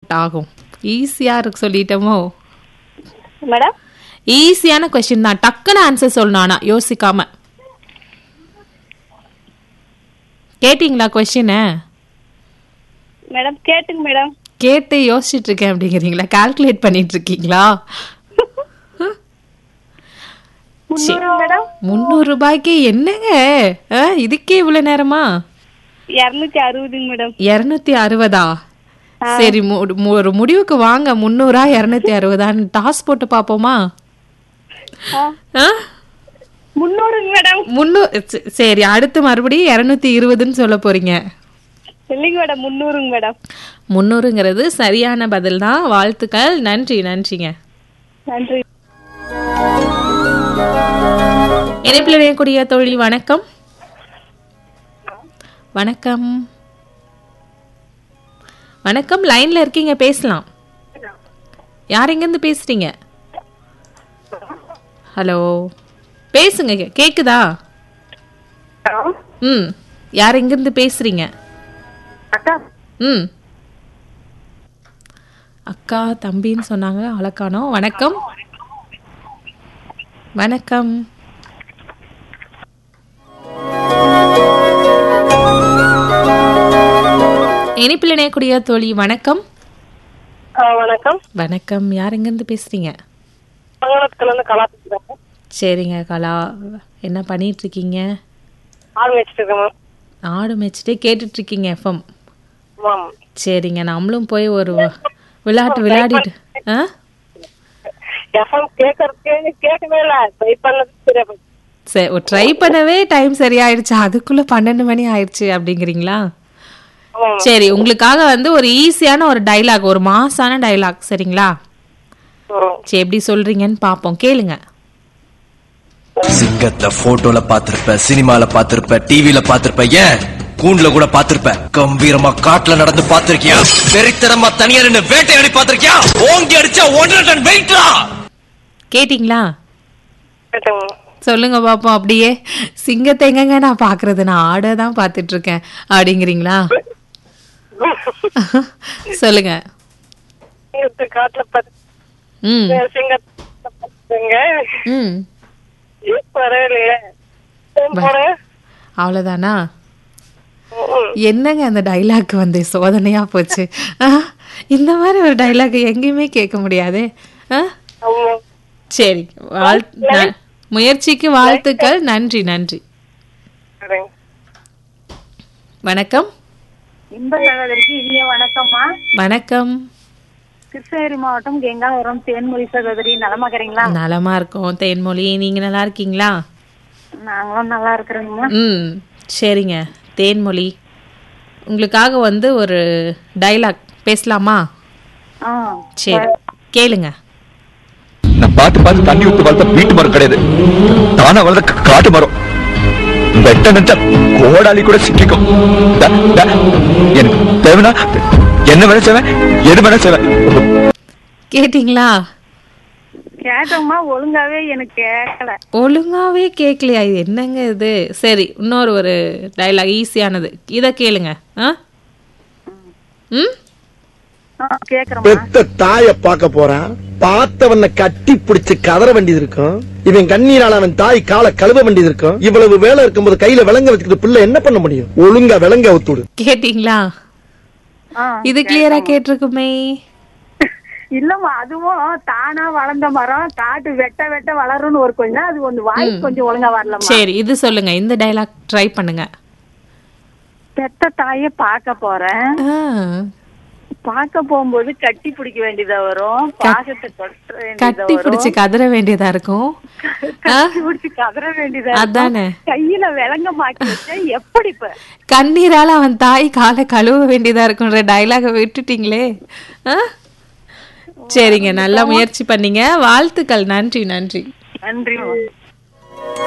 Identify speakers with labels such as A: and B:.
A: Connect ஆகும் ஈஸியா இருக்கு சொல்லிட்டோமோ
B: மேடம்
A: ஈஸியான கொஸ்டின் தான் டக்குன்னு ஆன்சர் சொல்லணும் ஆனா யோசிக்காம கேட்டிங்களா கொஸ்டினை
B: மேடம் கேட்டுங்க மேடம்
A: கேட்டு யோசிச்சுட்டு இருக்கேன் அப்படிங்கிறீங்களா கால்குலேட் பண்ணிட்டு இருக்கீங்களா
B: முந்நூறு மேடம்
A: முந்நூறு ரூபாய்க்கு என்னங்க ஆ, இதுக்கே இவ்வளவு நேரமா
B: இரநூத்தி அறுபதுங்க மேடம்
A: இருநூத்தி அறுபதா சரி மு- மு- ஒரு முடிவுக்கு வாங்க முந்நூறா இருநூத்தி அறுபதான்னு டாஸ் போட்டு பாப்போமா
B: ஆ,
A: ஆ?
B: முந்நூறுங்க மேடம்
A: முன்னூ ச- சரி அடுத்து மறுபடியும் இருநூத்தி இருபதுன்னு சொல்ல போறீங்க
B: இல்லைங்க மேடம் முந்நூறுங்க மேடம்
A: முந்நூறுங்கிறது சரியான பதில் தான் வாழ்த்துக்கள் நன்றி நன்றிங்க
B: நன்றி
A: இணைப்பில் இணையக்கூடிய தோழி வணக்கம் வணக்கம் வணக்கம் லைன்ல இருக்கீங்க பேசலாம் யார் எங்கேருந்து பேசுறீங்க ஹலோ பேசுங்க கே- கேக்குதா ம் யார் எங்கேருந்து பேசுறீங்க
B: அக்கா
A: ம் அக்கா தம்பின்னு சொன்னாங்க அழக்கானோ வணக்கம் வணக்கம் இனிப்பில் இணையக்கூடிய தோழி வணக்கம்
B: வணக்கம்
A: வணக்கம் யார் எங்கேருந்து பேசுறீங்க
B: மங்களத்துல இருந்து கலா பேசுறேன்
A: சரிங்க கலா என்ன பண்ணிட்டு இருக்கீங்க
B: ஆள் வச்சுட்டு இருக்கேன் மேம்
A: ஆடு மேய்ச்சிட்டே கேட்டுட்டு இருக்கீங்க எஃப்எம்
B: மேம்
A: சரிங்க நம்மளும் போய் ஒரு விளையாட்டு விளையாடிட்டு ஆ
B: எஃப்எம் கேட்கறதுக்கு கேட்கவே இல்லை ட்ரை பண்ணது சரியா போச்சு
A: சரி ட்ரை பண்ணவே டைம் சரியாயிடுச்சு அதுக்குள்ள பன்னெண்டு மணி ஆயிடுச்சு அப்படிங்கிறீங்களா
B: ஆமாம்
A: சரி உங்களுக்காக வந்து ஒரு ஈஸியான ஒரு டைலாக் ஒரு மாசான டைலாக் சரிங்களா
B: ம்
A: சரி எப்படி சொல்றீங்கன்னு பாப்போம் கேளுங்க
C: சிங்கத்தை போட்டோல பாத்திருப்ப சினிமால பாத்திருப்ப டிவில பாத்திருப்ப ஏன் கூண்டுல கூட பாத்திருப்ப கம்பீரமா காட்டுல நடந்து பாத்திருக்கியா வெறித்தனமா தனியா நின்னு வேட்டையாடி பாத்திருக்கியா ஓங்கி அடிச்சா ஒன்றரை டன் வெயிட்ரா
A: கேட்டிங்களா
B: கேட்டுங்க மேம்.
A: சொல்லுங்க பாப்போம் அப்படியே சிங்கத்தை எங்கங்க நான் பாக்குறது நான் ஆடை தான் பாத்துட்டு இருக்கேன் அப்படிங்கிறீங்களா சொல்லுங்க
B: சிங்கத்து காட்டுல பார்த்து
A: ம்
B: சிங்கத்தை பார்த்துங்க
A: ம்
B: பரவாயில்லையே போறேன்
A: அவ்வளவுதானா என்னங்க அந்த டைலாக் வந்து சோதனையா போச்சு ஆ, இந்த மாதிரி ஒரு டைலாக் எங்கேயுமே கேட்க முடியாதே ஆ?
B: ஆமா
A: சரி வாழ் ந- முயற்சிக்கு வாழ்த்துக்கள் நன்றி நன்றி
B: சரிங்க
A: வணக்கம்
D: இன்ப சகோதரிக்கு இனிய வணக்கம்மா
A: வணக்கம்
D: கிருஷ்ணகிரி மாவட்டம் கெங்காவரம் தேன்மொழி சகோதரி நலமாக்கறீங்களா
A: நலமா இருக்கோம் தேன்மொழி நீங்க நல்லா இருக்கீங்களா
D: நாங்களும் நல்லா இருக்கிறோங்கம்மா
A: ம் சரிங்க தேன்மொழி உங்களுக்காக வந்து ஒரு டைலாக் பேசலாமா
D: ஆ
A: சரி கேளுங்க
E: நான் பார்த்து பார்த்து தண்ணி ஊத்து வளர்த்த வீட்டு மரம் கிடையாது தானா வளர்ந்த கா- காட்டு மரம் வெட்ட நினைச்சா கோடாலி கூட சிக்கிக்கும் த- த- எனக்கு தேவைன்னா என்ன வேணா செய்வேன் எது வேணா செய்வேன்
A: கேட்டிங்களா
D: கேட்டோம்மா ஒழுங்காவே எனக்கு கேட்கல
A: ஒழுங்காவே கேட்கலையா இது என்னங்க இது சரி இன்னொரு ஒரு டைலாக் ஈஸியானது இதை கேளுங்க ஆ ம்
D: ஆ, கேக்குறோம்மா
F: பெத்த தாய பார்க்க போறான் பார்த்தவன கட்டி பிடிச்சு கதற வேண்டியது இருக்கும் இவன் கண்ணீரால அவன் தாய் காலை கழுவ வேண்டியது இருக்கும் இவ்வளவு வேலை இருக்கும்போது கையில விலங்க வச்சுக்கிட்டு பிள்ளை என்ன பண்ண முடியும் ஒழுங்கா விலங்க ஒத்துடு
A: கேட்டிங்களா
D: ஆ,
A: இது கிளியரா கேட்டிருக்குமே
D: இல்லம்மா அதுவும் தானா வளர்ந்த மரம் காட்டு வெட்ட வெட்ட வளரும்னு ஒரு கொஞ்சம் அது ஒண்ணு வாய்ஸ் கொஞ்சம் ஒழுங்கா வரலம்மா
A: சரி இது சொல்லுங்க இந்த டைலாக் ட்ரை பண்ணுங்க
D: பெத்த தாய பார்க்க போறேன்
A: ஆ,
D: பார்க்க போகும்போது கட்டி பிடிக்க வேண்டியதா வரும் பாசத்தை கொட்ட வேண்டியதா
A: கட்டி
D: வரும்
A: பிடிச்சு கதற வேண்டியதா இருக்கும் ஆ,
D: கட்டி பிடிச்சு கதற வேண்டியதா இருக்கும்.
A: அதானே
D: கையில விலங்க மாட்டி வச்சா எப்படி இப்ப
A: கண்ணீரால அவன் தாய் காலை கழுவ வேண்டியதா இருக்குன்ற டைலாக விட்டுட்டீங்களே ஆ? சரிங்க நல்லா முயற்சி பண்ணீங்க வாழ்த்துக்கள் நன்றி நன்றி
D: நன்றி